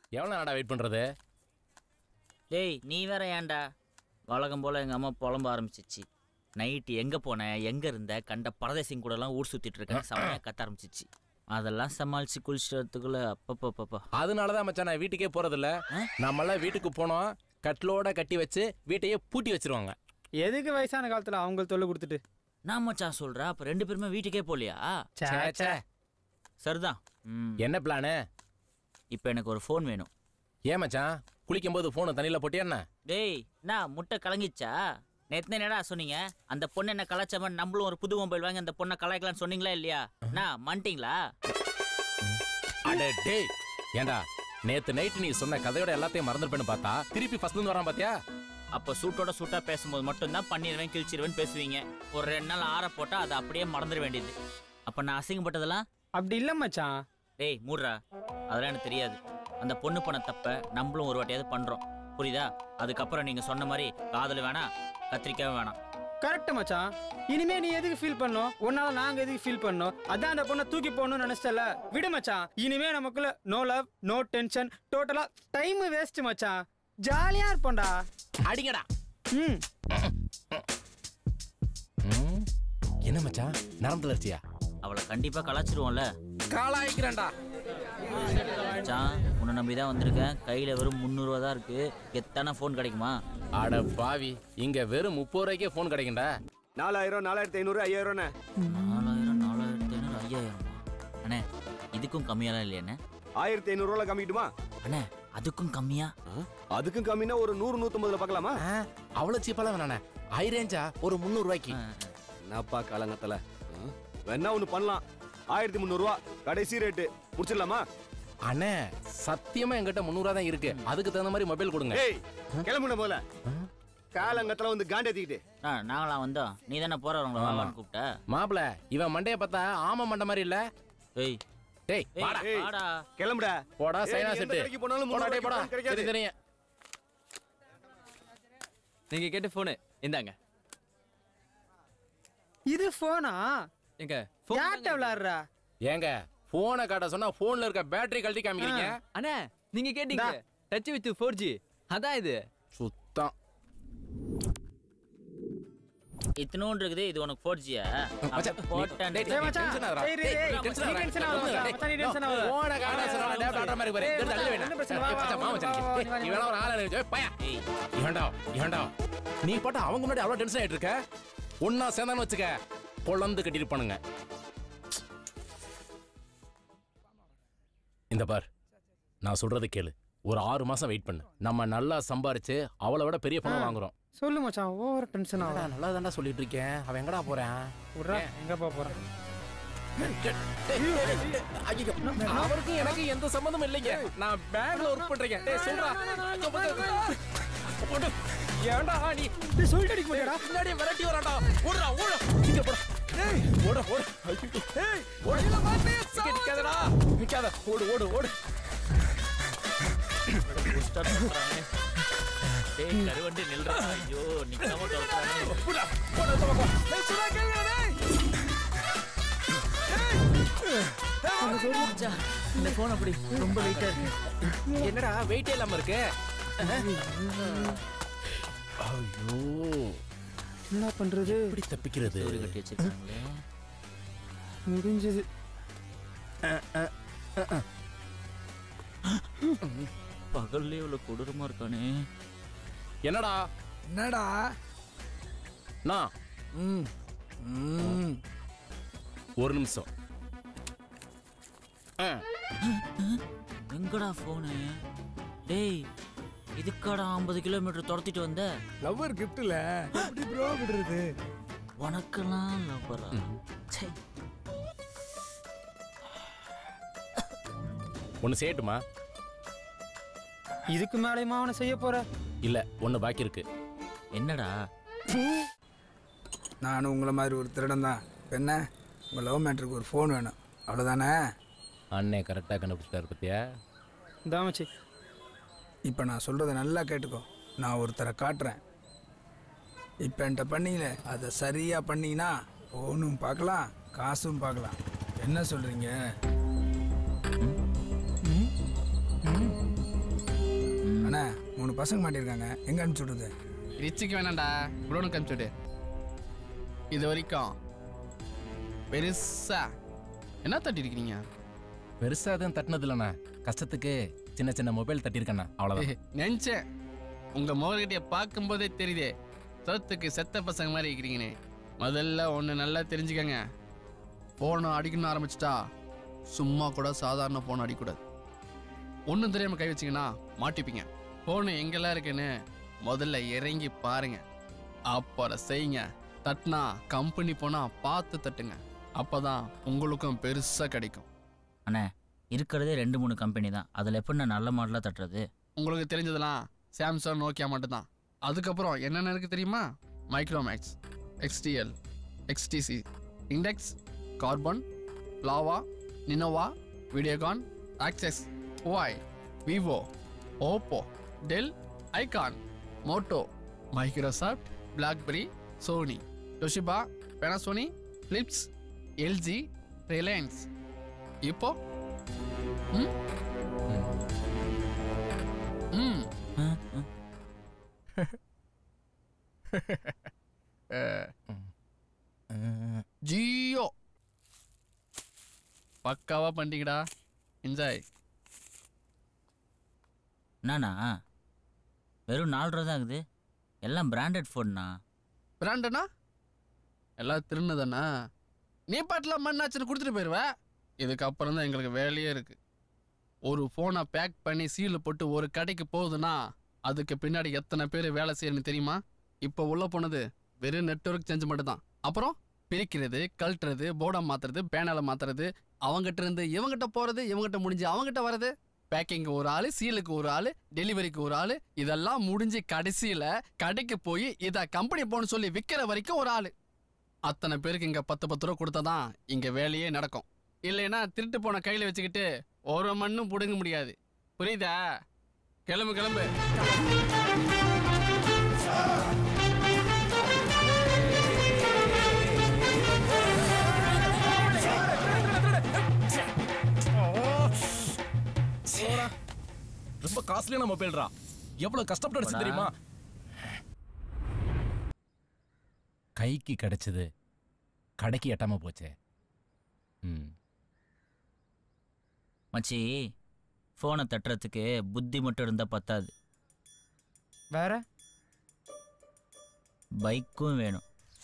எவ்வளோ நேரடா வெயிட் பண்ணுறது டேய் நீ வேற ஏன்டா வழக்கம் போல் எங்கள் அம்மா புலம்ப ஆரம்பிச்சிச்சு நைட்டு எங்கே போன எங்கே இருந்த கண்ட பரதேசிங்க கூடலாம் ஊர் சுற்றிட்டு இருக்கேன் செம்மையாக கத்த ஆரம்பிச்சிச்சு அதெல்லாம் சமாளித்து குளிச்சுட்டு வரத்துக்குள்ள அப்பப்பப்பப்பா அதனால தான் மச்சான் நான் வீட்டுக்கே போகிறதில்ல நம்மளாம் வீட்டுக்கு போனோம் கட்டிலோட கட்டி வச்சு வீட்டையே பூட்டி வச்சிருவாங்க எதுக்கு வயசான காலத்துல அவங்களுக்கு தொல்லை கொடுத்துட்டு நான் மச்சான் சொல்கிறேன் அப்போ ரெண்டு பேருமே வீட்டுக்கே போகலையா ச்சே, ச்சே, ச்சே. சரிதான் ம் என்ன பிளானு இப்போ எனக்கு ஒரு ஃபோன் வேணும் ஏன் மச்சான் குளிக்கும்போது ஃபோனு தண்ணியில் போட்டியா என்ன டேய் நான் முட்டை கலங்கிச்சா நேத்து என்னடா சொன்னீங்க அந்த பொண்ணு என்ன கலாச்சாரம் நம்மளும் ஒரு புது மொபைல் வாங்கி அந்த பொண்ணை கலாய்க்கலாம்னு சொன்னீங்களா இல்லையா நான் மன்ட்டிங்களா அட டேய் ஏண்டா நேத்து நைட்டு நீ சொன்ன கதையோட எல்லாத்தையும் மறந்துருப்பேன்னு பார்த்தா திருப்பி ஃபர்ஸ்ட்ல இருந்து வரான் பாத்தியா அப்போ சூட்டோட சூட்டா பேசும்போது மட்டும்தான் பண்ணிடுவேன் கிழிச்சிருவேன் பேசுவீங்க ஒரு ரெண்டு நாள் ஆற போட்டா அதை அப்படியே மறந்துட வேண்டியது அப்போ நான் அசிங்கப்பட்டதெல்லாம் அப்படி இல்ல மச்சான் டேய் மூடுறா அதெல்லாம் எனக்கு தெரியாது அந்த பொண்ணு பண்ண தப்ப நம்மளும் ஒரு வாட்டியாவது பண்றோம் புரியுதா அதுக்கப்புறம் நீங்க சொன்ன மாதிரி காதல் வேணாம் கத்திரிக்காயும் வேணாம் கரெக்ட் மச்சான் இனிமே நீ எதுக்கு ஃபீல் பண்ணோம் உன்னால நாங்க எதுக்கு ஃபீல் பண்ணோம் அதான் அந்த பொண்ணை தூக்கி போகணும்னு நினைச்சல விடு மச்சான் இனிமே நமக்குள்ள நோ லவ் நோ டென்ஷன் டோட்டலா டைம் வேஸ்ட் மச்சான் ஜாலியா இருப்போம்டா அடிங்கடா ம் ம், என்ன மச்சான் நரம்பு தளர்ச்சியா அவளை கண்டிப்பா கலாச்சிருவோம்ல காலாய்க்கிறேன்டா மச்சான் உன்னை நம்பி தான் வந்திருக்கேன் கையில வெறும் முந்நூறுவா தான் இருக்கு எத்தனை ஃபோன் கிடைக்குமா அட பாவி இங்க வெறும் முப்பது ரூபாய்க்கே ஃபோன் கிடைக்கும்டா நாலாயிரம் நாலாயிரத்தி ஐநூறு ஐயாயிரம்ண்ணே நாலாயிரம் நாலாயிரத்தி ஐநூறு ஐயாயிரம் அண்ணே இதுக்கும் கம்மியாலாம் இல்லையாண்ணே ஆயிரத்தி ஐநூறுரூவா காமிக்கிட்டுமா அண்ணே அதுக்கும் கம்மியா அதுக்கும் கம்மினா ஒரு நூறு நூத்தம்பதுல பார்க்கலாமா ஆ, அவ்வளவு சீப்பாலாம் வேணாண்ணே ஹை ரேஞ்சா ஒரு முந்நூறு ரூபாய்க்கு என்னப்பா காலங்கத்துல ஆ? வேணா ஒண்ணு பண்ணலாம் ஆயிரத்தி முந்நூறுரூவா கடைசி ரேட்டு முடிச்சிடலாமா அண்ணே சத்தியமா என்கிட்ட முந்நூறுவா தான் இருக்கு அதுக்கு தகுந்த மாதிரி மொபைல் கொடுங்க ஏய் கிளம்புன போல காலங்கத்துல வந்து காண்டேத்திக்கிட்டு ஆ நாங்களாம் வந்தோம் நீ தானே போறவங்கள வாங்கன்னு கூப்பிட்ட மாப்பிள இவன் மண்டைய பார்த்தா ஆமா மண்டை மாதிரி இல்ல ஏய் டேய் ஏய், வாடா ஏய். வாடா கிளம்புடா போடா ஏய், சைனா நீ எந்த செட்டு கடைக்கு போனாலும் போடா முந்நூறு டேய் போடா ரூபாய்க்கு கிடைக்காது. தெரியும் தெரியும் நீங்க கேட்ட போனு இந்தாங்க இது போனா எங்க யார்கிட்ட விளையாடுறா ஏங்க போனை காட்ட சொன்னா போன்ல இருக்க பேட்டரி கழட்டி காமிக்கிறீங்க அண்ணா நீங்க கேட்டீங்க டச் வித் ஃபோர் ஜி அதான் இது சுத்தம் இத்தனோண்டு இருக்குது இது உனக்கு ஃபோர் ஜியா மச்சான், நீ- போட்டேன் டேய், ஏய் டேய், மச்சான், tension ஆகுறா. ஏய், டேய், ஏய், நீ ஏய், tension நீ ஆகுறா. tension ஆகாத, டேய், மச்சான், நீ tension ஆகாத. போனை காட்ட சொன்னா டேப் ஆடுற மாதிரி பாரு. ஏய், எடுத்து அள்ளி வேணா. ஒண்ணும் பிரச்சனை இல்ல, ஏய், வா, மச்சான், வா, வா, மச்சான், வா, ஏய், வா, நீ வா, வேணா ஒரு ஆளை நினைச்சு, ஏய், பையா. ஏய் ஏன்டா ஏன்டா நீ பாட்டு அவங்க முன்னாடி அவ்வளவு டென்ஷன் ஆயிட்டு இருக்க ஒன்னா சேர்ந்தான்னு வச்சுக்க பொழந்து கட்டிட்டு பண்ணுங்க இந்த பார் நான் சொல்றது கேளு ஒரு ஆறு மாசம் வெயிட் பண்ணு நம்ம நல்லா சம்பாரிச்சு அவளை விட பெரிய பணம் வாங்குறோம் சொல்லு மச்சான் ஓவர் டென்ஷன் ஆகும் நல்லா தான்டா சொல்லிட்டு இருக்கேன் அவன் எங்கடா போறேன் விட்றா எங்க போக போறான் ஐயோ, அவருக்கும் எனக்கு எந்த சம்மந்தமும் இல்லைங்க நான் பேங்க்ல ஒர்க் பண்றேன் டேய் சொல்றா போடு. ஏன்டா நீ டேய் சொல்லிட்டு அடிக்க மாட்டியாடா பின்னாடி விரட்டி வரான்டா ஓடுறா ஓடு இங்க போடா ஏய் ஓட ஓடு ஐயோ ஏய் ஓடு நிக்க நிக்காதடா நிக்காத ஓடு ஓடு ஓடு புஷ்டர் பண்றானே. டேய் கருவண்டி நில்றா ஐயோ நிக்காம தொலைறானே போடா போடா இந்த பக்கம் டேய் சுடா கேளுடா டேய் இந்த போன் அப்படி ரொம்ப வெயிட்டா இருக்கு என்னடா வெயிட்டே இல்லாம இருக்கு ஐயோ என்ன பண்றது எப்படி தப்பிக்கிறது ஒரு கட்டி வச்சிருக்காங்களே முடிஞ்சது பகல்லே இவ்வளவு கொடூரமா இருக்கானே என்னடா என்னடா நான் ம் ம் ஒரு நிமிஷம் ஆ, எங்கடா போனு டேய் இதுக்காடா ஐம்பது கிலோமீட்டர் துரத்திட்டு வந்த லவ்வர் கிஃப்ட்ல எப்படி ப்ரோ விடுறது உனக்கெல்லாம் லவ்வரா ச்சே ஒண்ணு செய்யட்டுமா இதுக்கு மேலேயுமா அவனை செய்ய போற இல்ல ஒண்ணு பாக்கி இருக்கு என்னடா நானும் உங்களை மாதிரி ஒரு திருடன் தான் என்ன உங்கள் லவ் மேட்ருக்கு ஒரு ஃபோன் வேணும் அவ்வளோதானே அண்ணே கரெக்டா கண்டுபிடிச்சிட்டாரு பத்தியா தாமச்சி இப்போ நான் சொல்கிறத நல்லா கேட்டுக்கோ நான் ஒருத்தரை காட்டுறேன் இப்போ என்கிட்ட பண்ணீங்களே அதை சரியாக பண்ணீங்கன்னா ஃபோனும் பார்க்கலாம் காசும் பார்க்கலாம் என்ன சொல்கிறீங்க பசங்க மாட்டியிருக்காங்க எங்கே அனுப்பிச்சி விடுது ரிச்சுக்கு வேணாம்டா குடோனுக்கு அனுப்பிச்சுடு இது வரைக்கும் பெருசா என்ன தட்டி இருக்கிறீங்க பெருசா எதுவும் தட்டினது இல்லைண்ணா கஷ்டத்துக்கு சின்ன சின்ன மொபைல் தட்டியிருக்கேண்ணா அவ்வளோதான் நினைச்சேன் உங்க மோர்கிட்டய பார்க்கும்போதே தெரியுதே சோத்துக்கு செத்த பசங்க மாதிரி இருக்கிறீங்கன்னு முதல்ல ஒன்று நல்லா தெரிஞ்சுக்கங்க ஃபோனை அடிக்கணும்னு ஆரம்பிச்சிட்டா சும்மா கூட சாதாரண ஃபோன் அடிக்கூடாது ஒன்றும் தெரியாம கை வச்சிங்கன்னா மாட்டிப்பீங்க ஃபோனு எங்கெல்லாம் இருக்குன்னு முதல்ல இறங்கி பாருங்க அப்புறம் செய்யுங்க தட்டினா கம்பெனி போனா பார்த்து தட்டுங்க அப்பதான் உங்களுக்கும் பெருசா கிடைக்கும் அண்ணே இருக்கிறதே ரெண்டு மூணு கம்பெனி தான் அதில் எப்படி நான் நல்ல மாடலாக தட்டுறது உங்களுக்கு தெரிஞ்சதெல்லாம் சாம்சங் நோக்கியா மட்டும்தான் அதுக்கப்புறம் என்னென்ன இருக்கு தெரியுமா மைக்ரோமேக்ஸ் எக்ஸ்டிஎல் எக்ஸ்டிசி இண்டெக்ஸ் கார்பன் லாவா நினோவா வீடியோகான் ஆக்சஸ் ஓஐ விவோ ஓப்போ டெல் ஐகான் Moto Microsoft BlackBerry Sony Toshiba Panasonic Philips LG Reliance இப்போ ம் ம் ஜியோ பக்காவா பண்ணிட்டீங்கடா என்ஜாய் என்னண்ணா வெறும் நாலு ரூபா தான் ஆகுது எல்லாம் பிராண்டட் ஃபோன்ண்ணா பிராண்டனா எல்லாம் திருநதானா நீ பாட்டில் மண்ணாச்சுன்னு கொடுத்துட்டு போயிடுவ இதுக்கப்புறம் தான் எங்களுக்கு வேலையே இருக்கு ஒரு ஃபோனை பேக் பண்ணி சீல் போட்டு ஒரு கடைக்கு போகுதுன்னா அதுக்கு பின்னாடி எத்தனை பேர் வேலை செய்யணும்னு தெரியுமா இப்போ உள்ள போனது வெறும் நெட்வொர்க் சேஞ்ச் மட்டும் தான் அப்புறம் பிரிக்கிறது கழட்டுறது போர்டை மாத்துறது பேனலை மாத்துறது அவங்ககிட்ட இருந்து இவங்ககிட்ட போறது இவங்ககிட்ட முடிஞ்சு அவங்ககிட்ட வர்றது பேக்கிங்க்கு ஒரு ஆளு சீலுக்கு ஒரு ஆளு டெலிவரிக்கு ஒரு ஆளு இதெல்லாம் முடிஞ்சு கடைசியில கடைக்கு போய் இத கம்பெனி போன்னு சொல்லி விற்கிற வரைக்கும் ஒரு ஆளு அத்தனை பேருக்கு இங்க பத்து பத்து ரூபா கொடுத்தாதான் இங்க வேலையே நடக்கும் இல்லைன்னா திருட்டு போன கையில வச்சுக்கிட்டு ஒரு மண்ணும் புடுங்க முடியாது புரியுதா கிளம்பு கிளம்பு ரொம்ப காஸ்ட்லியான மொபைல்ரா எவ்வளவு கஷ்டப்பட்டு அடிச்சு தெரியுமா கைக்கு கிடைச்சது கடைக்கு எட்டாம போச்சே ம் மச்சி ஃபோனை தட்டுறதுக்கு புத்தி மட்டும் இருந்தால் பத்தாது வேற பைக்கும் வேணும்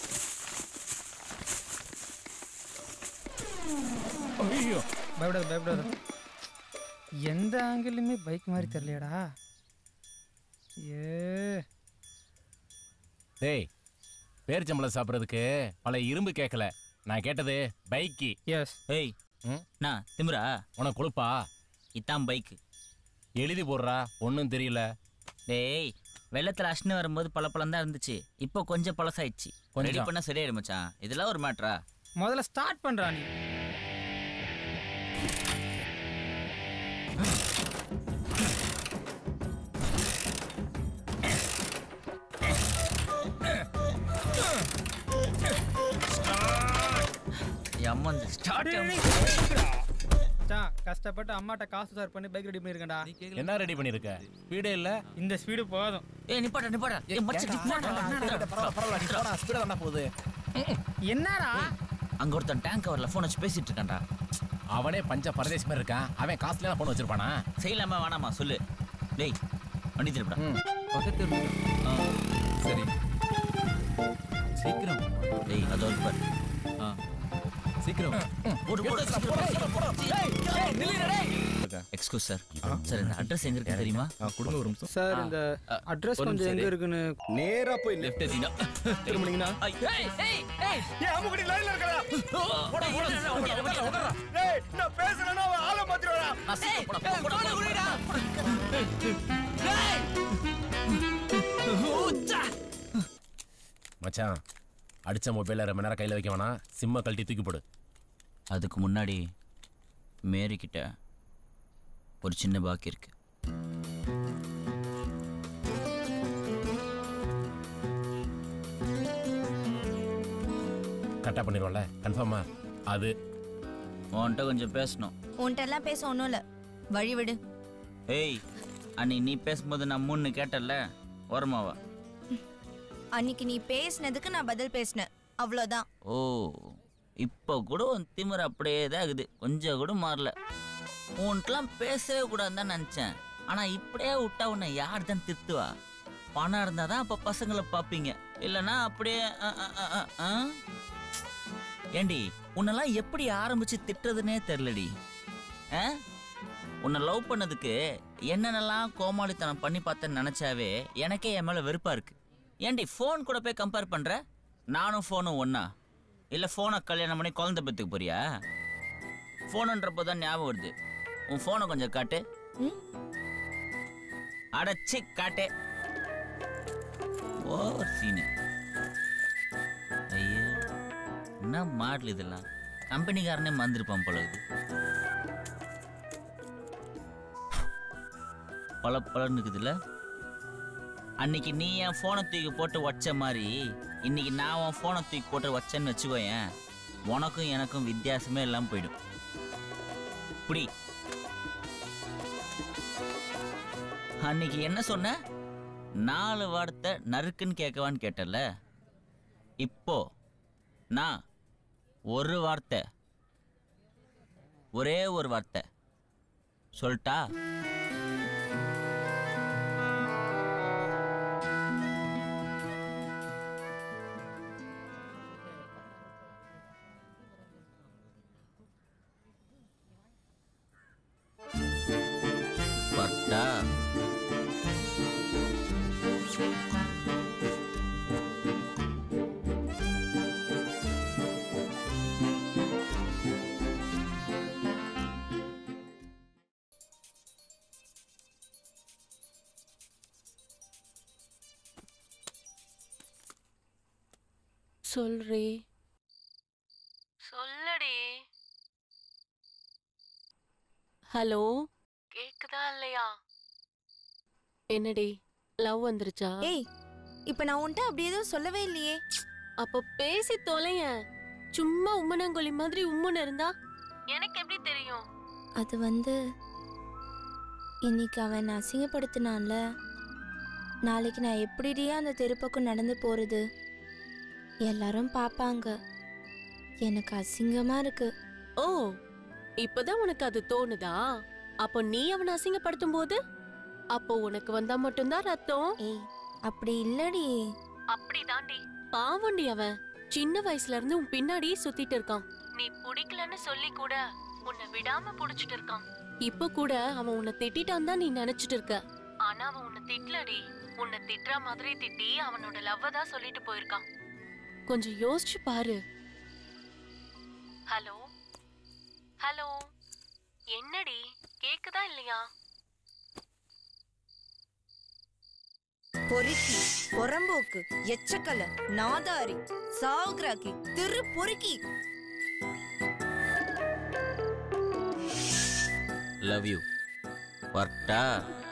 ஐயோ பயப்படாத பயப்படாத எந்த ஆங்கிளுமே பைக் மாதிரி தெரியலையாடா ஏ டேய் பேரிச்சம்பளம் சாப்பிட்றதுக்கு பல இரும்பு கேட்கல நான் கேட்டது பைக்கி எஸ் ஏய் ம்? நான் திமிரா உனக்கு கொழுப்பா இதான் பைக்கு எழுதி போடுறா ஒன்றும் தெரியல டேய் வெள்ளத்தில் அஷ்னு வரும்போது பல பழம் தான் இருந்துச்சு இப்போ கொஞ்சம் பழசாயிடுச்சு கொஞ்சம். ரெடி பண்ணால் சரியாயிடும் மச்சான் இதெல்லாம் ஒரு மேட்ரா முதல்ல ஸ்டார்ட் பண்றா நீ எம்மன் ஸ்டார்ட் மச்சான், கஷ்டப்பட்டு அம்மாட்ட காசு சார் பண்ணி பைக் ரெடி பண்ணிருக்கேன்டா என்ன ரெடி பண்ணிருக்க ஸ்பீடே இல்ல இந்த ஸ்பீடு போதும் ஏய் நிப்பாட்டா நிப்பாட்டா ஏய் மச்சான் நிப்பாட்டா ஸ்பீடா தானே போகுது என்னடா அங்க ஒருத்தன் டேங்க் கவர்ல ஃபோன் வச்சு பேசிட்டு இருக்கான்டா அவனே பஞ்ச பரதேசி மாதிரி இருக்கான் அவன் காஸ்ட்லியான போன் வச்சிருப்பானா செய்யலாமா வேணாமா சொல்லு டேய் வண்டி திருப்படா பக்கத்து சரி சீக்கிரம் டேய் அதோ இருக்கு பாரு ஆ சீக்கிரம் போடு போடு எக்ஸ்கூஸ் சார் சார் இந்த அட்ரஸ் எங்க இருக்கு தெரியுமா கொடுங்க ஒரு நிமிஷம் சார் இந்த அட்ரஸ் ஒரு கொஞ்சம் நிமிஷம் எங்க இரு. இருக்குன்னு நேரா போய் லெஃப்ட் எத்தினா திரும்பினீங்கன்னா ஏய் ஏய் ஏய் ஏன் அம்முக்குட்டி லைன்ல இருக்கடா போடா போடா டேய் நான் பேசுறேன்னா அவன் ஆளை மாத்திடுவாடா நான் சீக்கிரம் போடா போடா போடா மச்சான் அடிச்ச மொபைலை ரொம்ப நேரம் கையில் வைக்க வேணாம் சிம்மை கழட்டி தூக்கி போடு அதுக்கு முன்னாடி மேரி கிட்ட ஒரு சின்ன பாக்கி இருக்கு கரெக்டாக பண்ணிடுவோம்ல கன்ஃபார்மா அது உன்கிட்ட கொஞ்சம் பேசணும் உன்கிட்ட எல்லாம் பேச ஒன்றும் இல்லை வழி விடு ஏய் அன்னைக்கு நீ பேசும்போது நான் மூணு கேட்டல ஓரமாவா அன்னைக்கு நீ பேசினதுக்கு நான் பதில் பேசினேன் அவ்வளோதான் ஓ இப்போ கூட உன் திமிர் அப்படியே தான் இருக்குது கொஞ்சம் கூட மாறல உன்ட்டெலாம் பேசவே கூடாதுன்னு தான் நினச்சேன் ஆனால் இப்படியே விட்டா உன்னை யார் தான் திருத்துவா பணம் இருந்தால் தான் அப்போ பசங்களை பார்ப்பீங்க இல்லைன்னா அப்படியே அ, அ, அ, அ, அ. ஏண்டி உன்னெல்லாம் எப்படி ஆரம்பிச்சு திட்டுறதுனே தெரிலடி ஆ உன்னை லவ் பண்ணதுக்கு என்னென்னலாம் கோமாளித்தனம் பண்ணி பார்த்தேன்னு நினச்சாவே எனக்கே என் மேலே வெறுப்பாக இருக்கு ஏண்டி ஃபோன் கூட போய் கம்பேர் பண்ணுற நானும் ஃபோனும் ஒன்றா இல்லை ஃபோனை கல்யாணம் பண்ணி குழந்தை பெற்றுக்க போறியா ஃபோனுன்றப்போ தான் ஞாபகம் வருது உன் ஃபோனை கொஞ்சம் காட்டு ம்? அடச்சி காட்டு ஓவர் சீனு ஐயோ என்ன மாடல் இதெல்லாம் கம்பெனிக்காரனே மறந்துருப்பான் போல இது பல பலன்னு இருக்குதுல்ல அன்னைக்கு நீ என் ஃபோனை தூக்கி போட்டு வச்ச மாதிரி இன்னைக்கு நான் உன் ஃபோனை தூக்கி போட்டு வச்சேன்னு வச்சுக்கோயேன் உனக்கும் எனக்கும் வித்தியாசமே இல்லாமல் போயிடும் புடி அன்னைக்கு என்ன சொன்ன நாலு வார்த்தை நறுக்குன்னு கேட்கவான்னு கேட்டல இப்போ நான் ஒரு வார்த்தை ஒரே ஒரு வார்த்தை சொல்லிட்டா வரட்டா சொல்றி சொல்லுடி ஹலோ கேக்குதா இல்லையா என்னடி லவ் வந்துருச்சா ஏய் இப்போ நான் உன்ட்ட அப்படி எதுவும் சொல்லவே இல்லையே அப்ப பேசி தொலையேன் சும்மா உம்மனங்கொல்லி மாதிரி உம்முன்னு இருந்தா எனக்கு எப்படி தெரியும் அது வந்து இன்னைக்கு அவன் அசிங்கப்படுத்தினான்ல நாளைக்கு நான் எப்படிடியே அந்த தெருப்பக்கம் நடந்து போறது எல்லாரும் பார்ப்பாங்க எனக்கு அசிங்கமா இருக்கு ஓ இப்பதான் உனக்கு அது தோணுதா அப்போ நீ அவனை அசிங்கப்படுத்தும் போது அப்போ உனக்கு வந்தா மட்டும்தான் ரத்தம் ஏய் அப்படி இல்லடி அப்படிதாண்டி பாவண்டி அவன் சின்ன வயசுல இருந்து உன் பின்னாடி சுத்திட்டு இருக்கான் நீ பிடிக்கலன்னு சொல்லி கூட உன்னை விடாம புடிச்சிட்டு இருக்கான் இப்ப கூட அவன் உன்னை திட்டிட்டான் தான் நீ நினைச்சிட்டு இருக்க ஆனா அவன் உன்னை திட்டலடி உன்னை திட்டுற மாதிரி திட்டி அவனோட லவ்வ தான் சொல்லிட்டு போயிருக்கான் கொஞ்சம் யோசிச்சு பாரு ஹலோ ஹலோ என்னடி கேக்குதா இல்லையா பொறுக்கி பொறம்போக்கு எச்சக்கல நாதாரி சாவுகிராக்கி திரு பொறுக்கி லவ் யூ வரட்டா